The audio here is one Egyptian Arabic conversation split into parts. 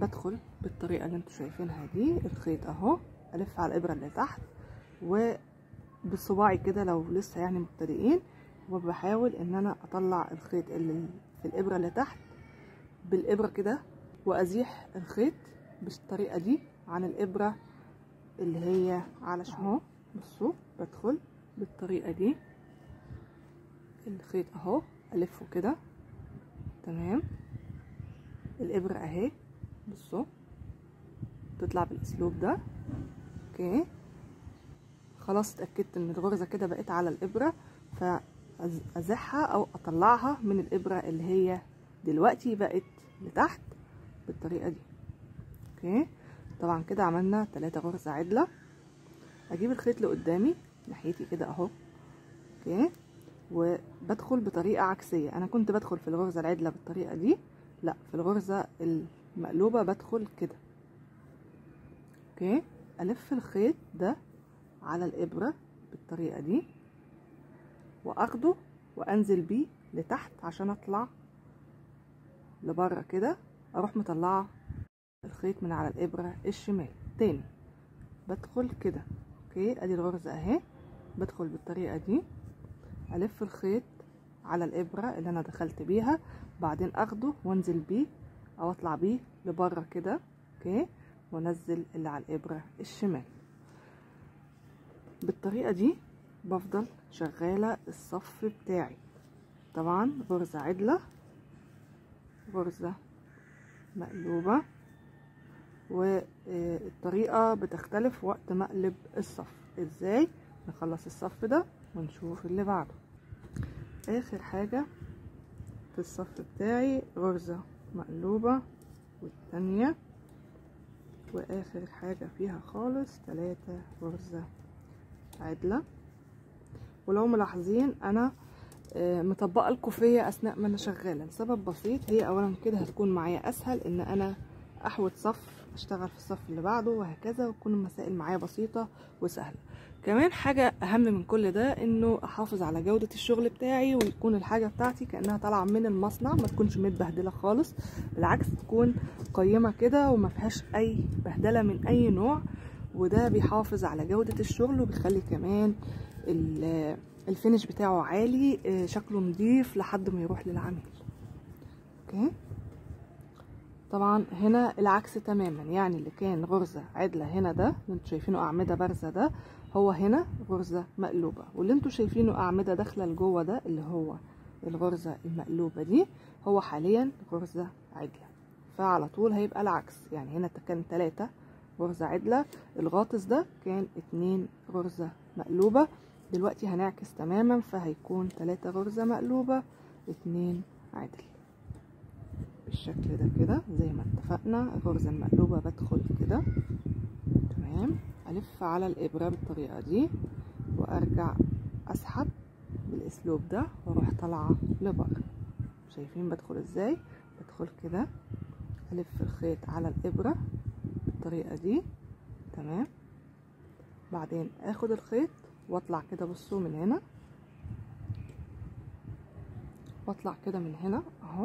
بدخل بالطريقه اللي انتوا شايفينها دي الخيط اهو الف على الابره اللي تحت وبصباعي كده لو لسه يعني مبتدئين وبحاول ان انا اطلع الخيط اللي في الابره اللي تحت بالابره كده وازيح الخيط بالطريقه دي عن الابره اللي هي على اهو بصوا بدخل بالطريقه دي الخيط اهو الفه كده تمام الابره اهي بصوا تطلع بالاسلوب ده اوكي خلاص اتاكدت ان الغرزه كده بقت على الابره فازحها او اطلعها من الابره اللي هي دلوقتي بقت لتحت بالطريقه دي اوكي طبعا كده عملنا ثلاثة غرزة عدلة اجيب الخيط لقدامي ناحيتي كده اهو اوكي وبدخل بطريقة عكسية انا كنت بدخل في الغرزة العدلة بالطريقة دي لا في الغرزة المقلوبة بدخل كده اوكي الف الخيط ده على الابرة بالطريقة دي واخده وانزل بيه لتحت عشان اطلع لبره كده اروح مطلعه الخيط من على الابره الشمال تاني بدخل كده اوكي ادي الغرزه اهي بدخل بالطريقه دي الف الخيط على الابره اللي انا دخلت بيها بعدين اخده وانزل بيه او اطلع بيه لبره كده اوكي وانزل اللي على الابره الشمال بالطريقه دي بفضل شغاله الصف بتاعي طبعا غرزه عدله غرزه مقلوبه والطريقة بتختلف وقت مقلب الصف ازاي نخلص الصف ده ونشوف اللي بعده اخر حاجة في الصف بتاعي غرزة مقلوبة والتانية واخر حاجة فيها خالص تلاتة غرزة عدلة ولو ملاحظين انا مطبقة الكوفية اثناء ما انا شغالة لسبب بسيط هي اولا كده هتكون معايا اسهل ان انا احوط صف اشتغل في الصف اللي بعده وهكذا وتكون المسائل معايا بسيطة وسهلة كمان حاجة اهم من كل ده انه احافظ على جودة الشغل بتاعي ويكون الحاجة بتاعتي كأنها طالعة من المصنع ما تكونش متبهدلة خالص بالعكس تكون قيمة كده وما فيهاش اي بهدلة من اي نوع وده بيحافظ على جودة الشغل وبيخلي كمان الفينش بتاعه عالي شكله نضيف لحد ما يروح للعميل اوكي طبعا هنا العكس تماما يعني اللي كان غرزة عدلة هنا ده اللي انتوا شايفينه أعمدة بارزة ده هو هنا غرزة مقلوبة واللي انتوا شايفينه أعمدة داخلة لجوه ده اللي هو الغرزة المقلوبة دي هو حاليا غرزة عدلة فعلى طول هيبقى العكس يعني هنا كان تلاتة غرزة عدلة الغاطس ده كان اتنين غرزة مقلوبة دلوقتي هنعكس تماما فهيكون تلاتة غرزة مقلوبة اتنين عدل بالشكل ده كده زي ما اتفقنا الغرزة المقلوبة بدخل كده تمام الف على الابرة بالطريقة دي وارجع اسحب بالاسلوب ده واروح طالعة لبره شايفين بدخل ازاي بدخل كده الف الخيط على الابرة بالطريقة دي تمام بعدين اخد الخيط واطلع كده بصوا من هنا واطلع كده من هنا اهو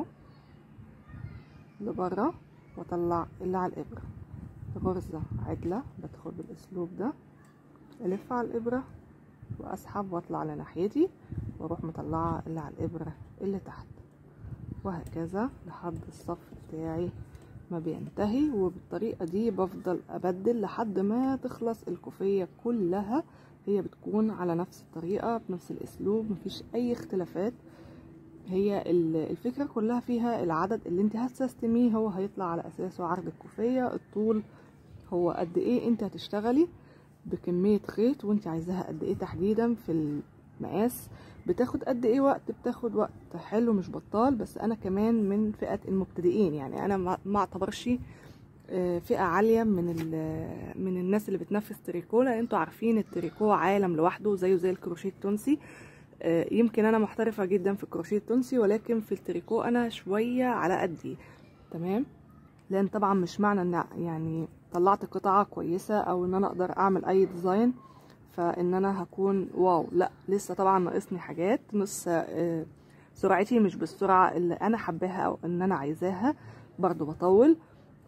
لبره واطلع اللي على الابره غرزه عدله بدخل بالاسلوب ده الف على الابره واسحب واطلع لناحيتي واروح مطلعه اللي على الابره اللي تحت وهكذا لحد الصف بتاعي ما بينتهي وبالطريقه دي بفضل ابدل لحد ما تخلص الكوفيه كلها هي بتكون على نفس الطريقه بنفس الاسلوب مفيش اي اختلافات هي الفكرة كلها فيها العدد اللي انت هتستميه هو هيطلع على اساسه عرض الكوفية الطول هو قد ايه انت هتشتغلي بكمية خيط وانت عايزاها قد ايه تحديدا في المقاس بتاخد قد ايه وقت بتاخد وقت حلو مش بطال بس انا كمان من فئة المبتدئين يعني انا ما اعتبرش فئة عالية من من الناس اللي بتنفذ تريكو لان انتوا عارفين التريكو عالم لوحده زيه زي الكروشيه التونسي يمكن انا محترفه جدا في الكروشيه التونسي ولكن في التريكو انا شويه على قدي تمام لان طبعا مش معنى ان يعني طلعت قطعه كويسه او ان انا اقدر اعمل اي ديزاين فان انا هكون واو لا لسه طبعا ناقصني حاجات نص سرعتي مش بالسرعه اللي انا حباها او ان انا عايزاها برضو بطول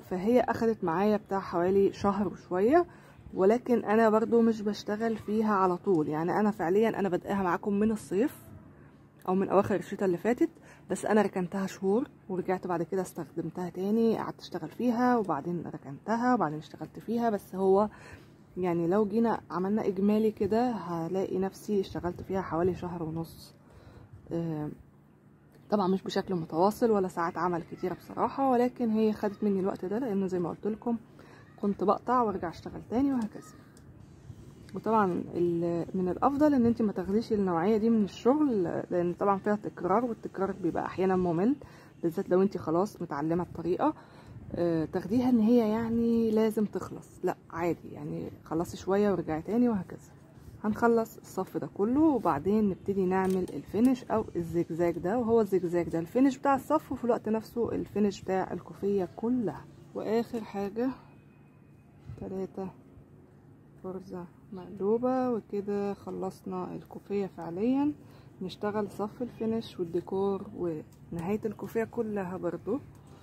فهي اخدت معايا بتاع حوالي شهر وشوية ولكن انا برضو مش بشتغل فيها على طول يعني انا فعليا انا بدأها معاكم من الصيف او من اواخر الشتاء اللي فاتت بس انا ركنتها شهور ورجعت بعد كده استخدمتها تاني قعدت اشتغل فيها وبعدين ركنتها وبعدين اشتغلت فيها بس هو يعني لو جينا عملنا اجمالي كده هلاقي نفسي اشتغلت فيها حوالي شهر ونص آه، طبعا مش بشكل متواصل ولا ساعات عمل كتيرة بصراحة ولكن هي خدت مني الوقت ده لانه زي ما قلت لكم كنت بقطع وارجع اشتغل تاني وهكذا وطبعا ال- من الافضل ان انت ما تاخديش النوعيه دي من الشغل لان طبعا فيها تكرار والتكرار بيبقى احيانا ممل بالذات لو انت خلاص متعلمه الطريقه آه، تاخديها ان هي يعني لازم تخلص لا عادي يعني خلصي شويه وارجعي تاني وهكذا هنخلص الصف ده كله وبعدين نبتدي نعمل الفينش او الزجزاج ده وهو الزجزاج ده الفينش بتاع الصف وفي الوقت نفسه الفينش بتاع الكوفيه كلها واخر حاجه تلاتة غرزة مقلوبة وكده خلصنا الكوفية فعليا نشتغل صف الفينش والديكور ونهاية الكوفية كلها برضو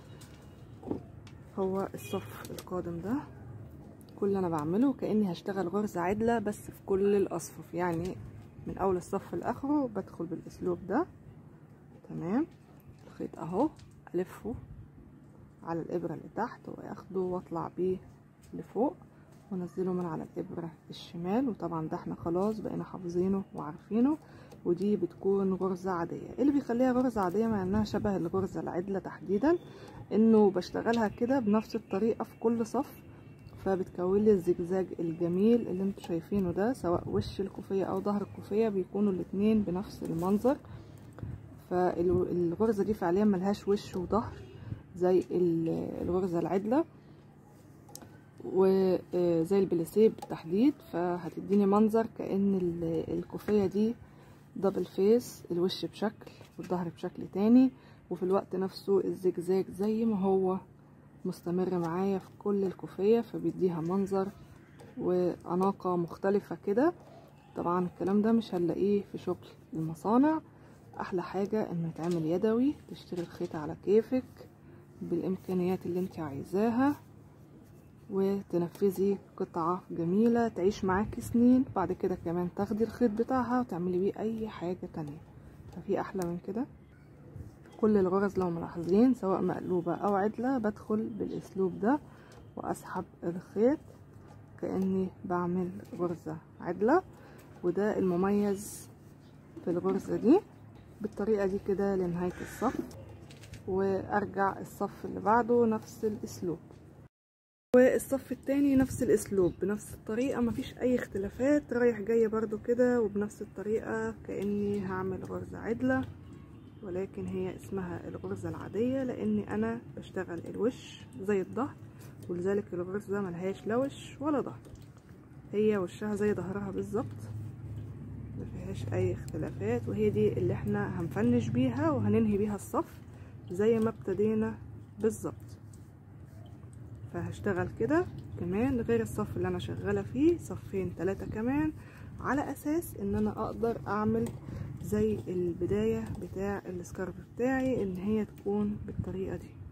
هو الصف القادم ده كل اللي انا بعمله كاني هشتغل غرزة عدلة بس في كل الاصفف يعني من اول الصف لاخره بدخل بالاسلوب ده تمام الخيط اهو الفه على الابرة اللي تحت واخده واطلع بيه لفوق وانزله من على الابرة الشمال وطبعا ده احنا خلاص بقينا حافظينه وعارفينه ودي بتكون غرزة عادية اللي بيخليها غرزة عادية مع انها شبه الغرزة العدلة تحديدا انه بشتغلها كده بنفس الطريقة في كل صف فبتكون لي الزجزاج الجميل اللي انتوا شايفينه ده سواء وش الكوفية او ظهر الكوفية بيكونوا الاتنين بنفس المنظر فالغرزة دي فعليا ملهاش وش وظهر زي الغرزة العدلة وزي البليسيه بالتحديد فهتديني منظر كأن الكوفية دي دبل فيس الوش بشكل والظهر بشكل تاني وفي الوقت نفسه الزجزاج زي ما هو مستمر معايا في كل الكوفية فبيديها منظر وأناقة مختلفة كده طبعا الكلام ده مش هنلاقيه في شغل المصانع أحلى حاجة إنه يتعمل يدوي تشتري الخيط على كيفك بالإمكانيات اللي انت عايزاها وتنفذي قطعة جميلة تعيش معاكي سنين بعد كده كمان تاخدي الخيط بتاعها وتعملي بيه أي حاجة تانية ففي أحلى من كده كل الغرز لو ملاحظين سواء مقلوبة أو عدلة بدخل بالأسلوب ده وأسحب الخيط كأني بعمل غرزة عدلة وده المميز في الغرزة دي بالطريقة دي كده لنهاية الصف وأرجع الصف اللي بعده نفس الأسلوب والصف التاني نفس الاسلوب بنفس الطريقة مفيش اي اختلافات رايح جاي برضو كده وبنفس الطريقة كأني هعمل غرزة عدلة ولكن هي اسمها الغرزة العادية لاني انا بشتغل الوش زي الظهر ولذلك الغرزة ملهاش لا وش ولا ظهر هي وشها زي ظهرها بالظبط مفيهاش اي اختلافات وهي دي اللي احنا هنفنش بيها وهننهي بيها الصف زي ما ابتدينا بالظبط فهشتغل كده كمان غير الصف اللي انا شغاله فيه صفين ثلاثة كمان على اساس ان انا اقدر اعمل زي البداية بتاع السكارف بتاعي ان هي تكون بالطريقة دي